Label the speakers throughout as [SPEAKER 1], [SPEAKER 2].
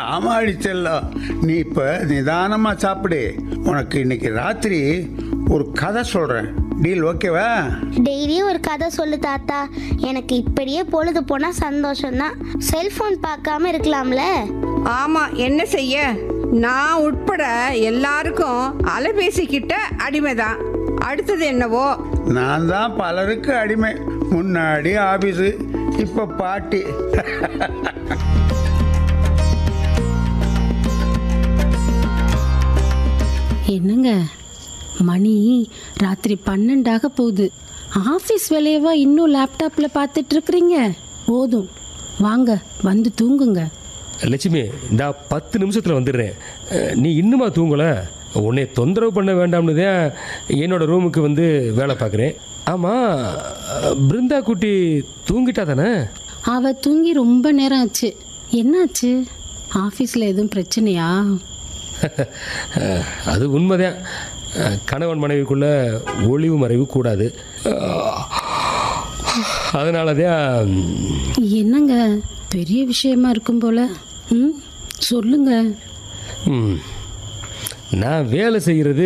[SPEAKER 1] ஆமாடி செல்லம் நீ இப்ப நிதானமா சாப்பிடு உனக்கு இன்னைக்கு ராத்திரி ஒரு கதை சொல்றேன் டீல் ஓகேவா
[SPEAKER 2] டெய்லியும் ஒரு கதை சொல்லு தாத்தா எனக்கு இப்படியே பொழுது போனா சந்தோஷம்தான் செல்போன் பார்க்காம இருக்கலாம்ல
[SPEAKER 3] ஆமா என்ன செய்ய நான் உட்பட எல்லாருக்கும் அலைபேசி கிட்ட அடிமைதான் அடுத்தது என்னவோ
[SPEAKER 1] நான் தான் பலருக்கு அடிமை முன்னாடி ஆபீஸு இப்ப பாட்டி
[SPEAKER 4] என்னங்க மணி ராத்திரி பன்னெண்டாக போகுது ஆஃபீஸ் வேலையவா இன்னும் லேப்டாப்பில் பார்த்துட்டு இருக்கிறீங்க போதும் வாங்க வந்து தூங்குங்க
[SPEAKER 5] லட்சுமி இந்த பத்து நிமிஷத்தில் வந்துடுறேன் அஹ், நீ இன்னுமா தூங்கல உன்னை தொந்தரவு பண்ண வேண்டாம்னு தான் என்னோட ரூமுக்கு வந்து வேலை பார்க்குறேன் ஆமாம் பிருந்தா குட்டி தூங்கிட்டா தானே
[SPEAKER 4] அவ தூங்கி ரொம்ப நேரம் ஆச்சு என்னாச்சு ஆஃபீஸில் எதுவும் பிரச்சனையா
[SPEAKER 5] அஹ், அது உண்மைதான் அஹ், கணவன் மனைவிக்குள்ள ஒளிவு மறைவு கூடாது அதனால தான்
[SPEAKER 4] என்னங்க பெரிய விஷயமா இருக்கும் போல ம் சொல்லுங்க
[SPEAKER 5] ம். நான் வேலை செய்கிறது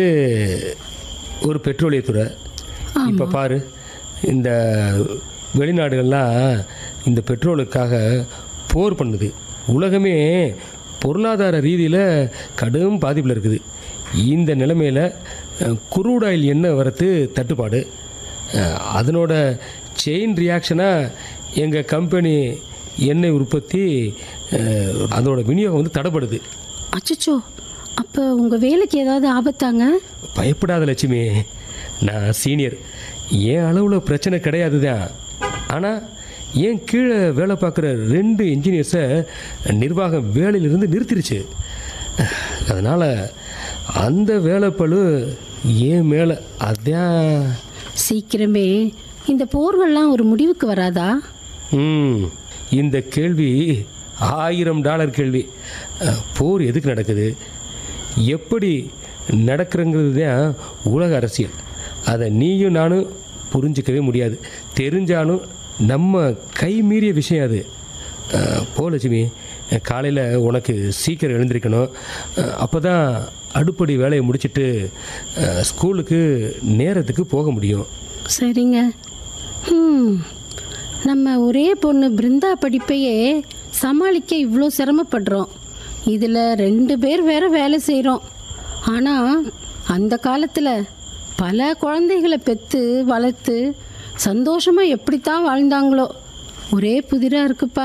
[SPEAKER 5] ஒரு பெட்ரோலியத்துறை இப்போ பாரு இந்த வெளிநாடுகள்லாம் இந்த பெட்ரோலுக்காக போர் பண்ணுது உலகமே பொருளாதார ரீதியில் கடும் பாதிப்பில் இருக்குது இந்த நிலைமையில் குரூட் ஆயில் எண்ணெய் வரத்து தட்டுப்பாடு அஹ், அதனோட செயின் ரியாக்ஷனாக எங்கள் கம்பெனி எண்ணெய் உற்பத்தி அஹ், அதோட விநியோகம் வந்து தடைப்படுது
[SPEAKER 4] அச்சச்சோ அப்போ உங்கள் வேலைக்கு ஏதாவது ஆபத்தாங்க
[SPEAKER 5] பயப்படாத லட்சுமி நான் சீனியர் என் அளவில் பிரச்சனை கிடையாது தான் ஆனால் என் கீழே வேலை பார்க்குற ரெண்டு இன்ஜினியர்ஸை நிர்வாகம் வேலையிலிருந்து நிறுத்திருச்சு அதனால் அந்த வேலைப்பளு ஏன் மேலே அதான்
[SPEAKER 4] சீக்கிரமே இந்த போர்கள்லாம் ஒரு முடிவுக்கு வராதா
[SPEAKER 5] ம் இந்த கேள்வி ஆயிரம் டாலர் கேள்வி அஹ், போர் எதுக்கு நடக்குது எப்படி நடக்கிறங்கிறது தான் உலக அரசியல் அதை நீயும் நானும் புரிஞ்சிக்கவே முடியாது தெரிஞ்சாலும் நம்ம கை மீறிய விஷயம் அது அஹ், போ லட்சுமி காலையில் உனக்கு சீக்கிரம் எழுந்திருக்கணும் அப்போ தான் அடுப்படி வேலையை முடிச்சிட்டு அஹ், ஸ்கூலுக்கு நேரத்துக்கு போக முடியும்
[SPEAKER 4] சரிங்க ம் நம்ம ஒரே பொண்ணு பிருந்தா படிப்பையே சமாளிக்க இவ்வளோ சிரமப்படுறோம் இதில் ரெண்டு பேர் வேற வேலை செய்கிறோம் ஆனால் அந்த காலத்தில் பல குழந்தைகளை பெற்று வளர்த்து சந்தோஷமாக எப்படித்தான் வாழ்ந்தாங்களோ ஒரே புதிராக இருக்குப்பா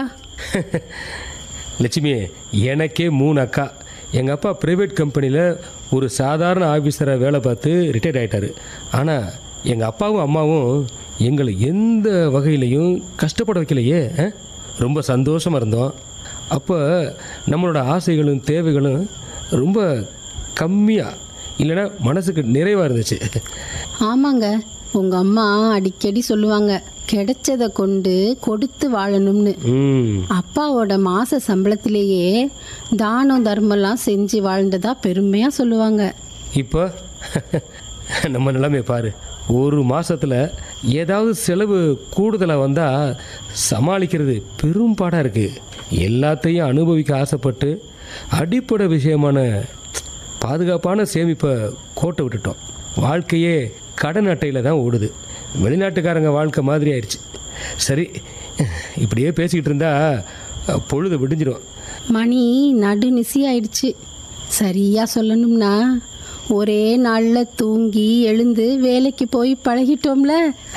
[SPEAKER 5] லட்சுமி எனக்கே மூணு அக்கா எங்கள் அப்பா ப்ரைவேட் கம்பெனியில் ஒரு சாதாரண ஆஃபீஸராக வேலை பார்த்து ரிட்டையர்ட் ஆகிட்டாரு ஆனால் எங்கள் அப்பாவும் அம்மாவும் எங்களை எந்த வகையிலையும் கஷ்டப்பட வைக்கலையே ஆ? ரொம்ப சந்தோஷமாக இருந்தோம் அப்போ நம்மளோட ஆசைகளும் தேவைகளும் ரொம்ப கம்மியாக இல்லைன்னா மனசுக்கு நிறைவாக இருந்துச்சு
[SPEAKER 4] ஆமாங்க உங்கள் அம்மா அடிக்கடி சொல்லுவாங்க கிடைச்சதை கொண்டு கொடுத்து வாழணும்னு
[SPEAKER 5] ம்
[SPEAKER 4] அப்பாவோட மாச சம்பளத்திலேயே தானம் தர்மம்லாம் செஞ்சு வாழ்ந்ததா பெருமையா சொல்லுவாங்க
[SPEAKER 5] இப்போ நம்ம நிலைமை பாரு ஒரு மாசத்துல ஏதாவது செலவு கூடுதலாக வந்தால் சமாளிக்கிறது பெரும் பாடாக இருக்குது எல்லாத்தையும் அனுபவிக்க ஆசைப்பட்டு அடிப்படை விஷயமான பாதுகாப்பான சேமிப்பை கோட்டை விட்டுட்டோம் வாழ்க்கையே கடன் அட்டையில் தான் ஓடுது வெளிநாட்டுக்காரங்க வாழ்க்கை மாதிரி ஆயிடுச்சு சரி இப்படியே பேசிக்கிட்டு இருந்தா பொழுது விடிஞ்சிடும்
[SPEAKER 4] மணி நடு நிசி ஆயிடுச்சு சரியா சொல்லணும்னா ஒரே நாளில் தூங்கி எழுந்து வேலைக்கு போய் பழகிட்டோம்ல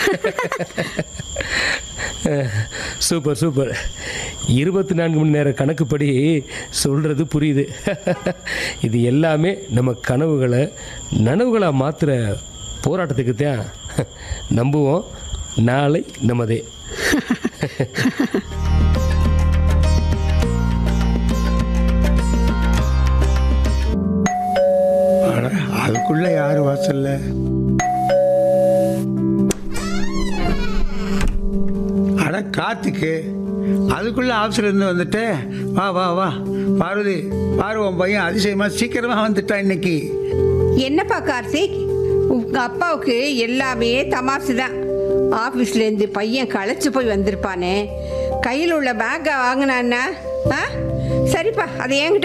[SPEAKER 5] சூப்பர் சூப்பர் இருபத்தி நான்கு மணி நேர கணக்குப்படி சொல்கிறது புரியுது இது எல்லாமே நம்ம கனவுகளை நனவுகளாக மாற்றுற போராட்டத்துக்கு தான் நம்புவோம் நாளை நமதே
[SPEAKER 1] அட, அதுக்குள்ள யாரு வாசல்ல அட காத்துக்கு அதுக்குள்ள ஆஃபீஸ்ல இருந்து வந்துட்டு வா வா வா பார்வதி பாரு உன் பையன் அதிசயமா சீக்கிரமா வந்துட்டான் இன்னைக்கு
[SPEAKER 3] என்னப்பா கார்த்திக் உங்க அப்பாவுக்கு எல்லாமே தமாசு தான் ஆஃபீஸ்லேருந்து பையன் களைச்சு போய் வந்திருப்பானே கையில் உள்ள பேக்கை வாங்கினான்னா ஆ சரிப்பா அதை என்கிட்ட